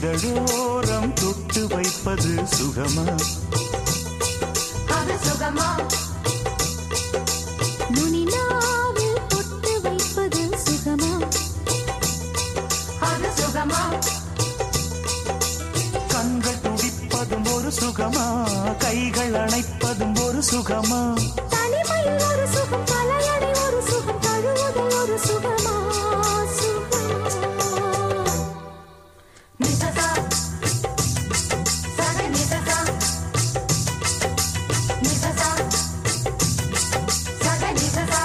இதழோரம் தொட்டு வைப்பது சுகமா அது சுகமா நுனினாவில் பொட்டு வைப்பது சுகமா அது சுகமா கண்கள் துடிப்பதும் ஒரு சுகமா கைகள் அணைப்பதும் ஒரு சுகமா தனிமையில் ஒரு சுகம் தலையணை ஒரு சுகம் தழுவுதல் ஒரு சுகமா சுகமா நிசசா சக நிசசா நிசசா சக நிசசா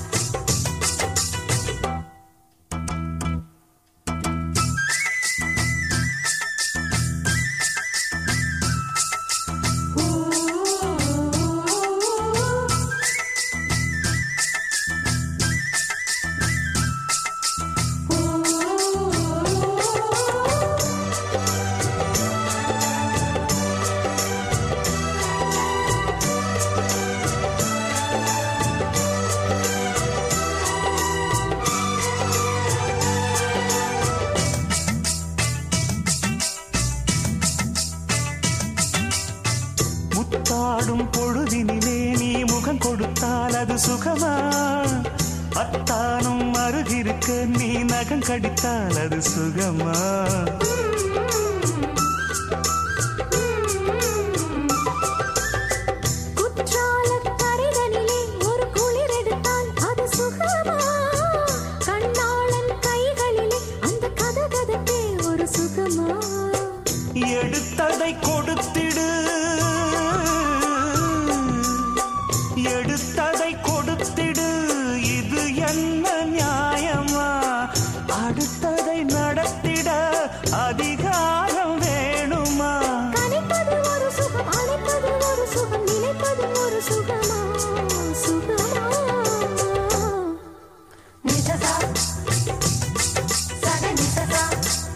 முத்தாடும் பொழுதினிலே நீ முகம் கொடுத்தால் அது சுகமா அத்தானும் அருகிருக்க நீ நகம் கடித்தால் அது சுகமா குற்றாலக் கரைதனிலே ஒரு குளிர் எடுத்தால் அது சுகமா கண்ணாளன் கைகளிலே அந்த கதகதப்பே ஒரு சுகமா எடுத்ததை கொடுத்திடு எடுத்ததை கொடுத்திடு இது என்ன நியாயமா அடுத்ததை நடத்திட அதிகாரம் வேணுமா கனிப்பது ஒரு சுகம் அழைப்பது ஒரு சுகம் நினைப்பது ஒரு சுகமா சுகமா நிசசா சக நிசசா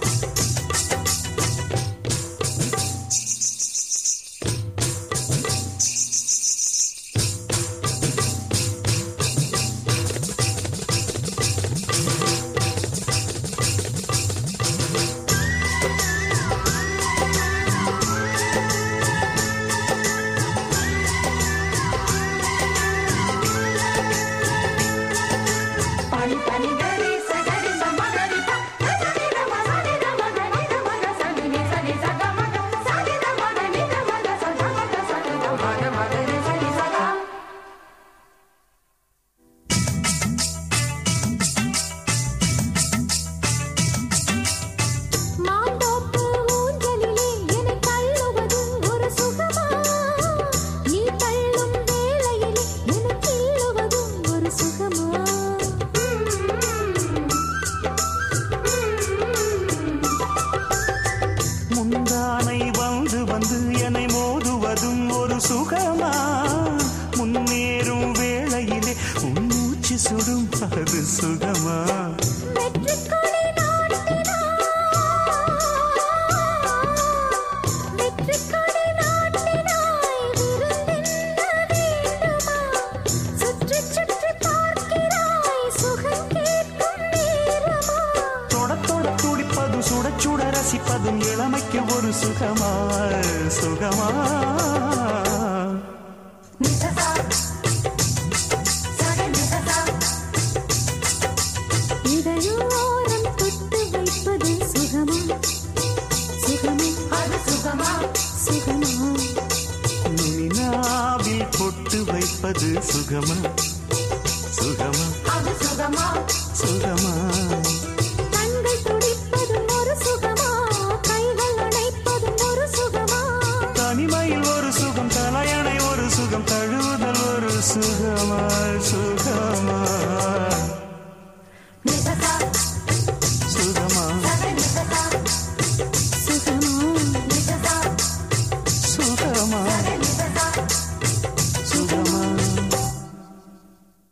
பனி பனி கரி சகரி சமகரி ப சகரி ரம சகரி ரம கரி ரம க சனி நி சனி சக மக சகரி ரம கரி ரம க சக மக சகரி ரம க மக ரி சனி சக மாந்தோப்பு ஊஞ்சலிலே என்னை தள்ளுவதும் ஒரு சுகமா நீ தள்ளும் வேளையிலே என்னை கிள்ளுவதும் ஒரு சுகமா முந்தானை வந்து வந்து என்னை மோதுவதும் ஒரு சுகமா முன்னேறும் வேளையிலே உன் மூச்சு சுடும் அது சுகமா வெற்றிக் கொடி நாட்டினாய் வெற்றிக் கொடி நாட்டினாய் விருந்தென்ன வேண்டுமா சுற்றிச் சுற்றி பார்க்கிறாய் சுகம் கேட்கும் நேரமா தொட தொட துடிப்பதும் சுட சுட ரசிப்பதும் இளமைக்கு ஒரு சுகமா சுகமா நிசசா சக நிசசா இதழோரம் தொட்டு வைப்பது சுகமா சுகமா அது சுகமா சுகமா நுனினாவில் பொட்டு வைப்பது சுகமா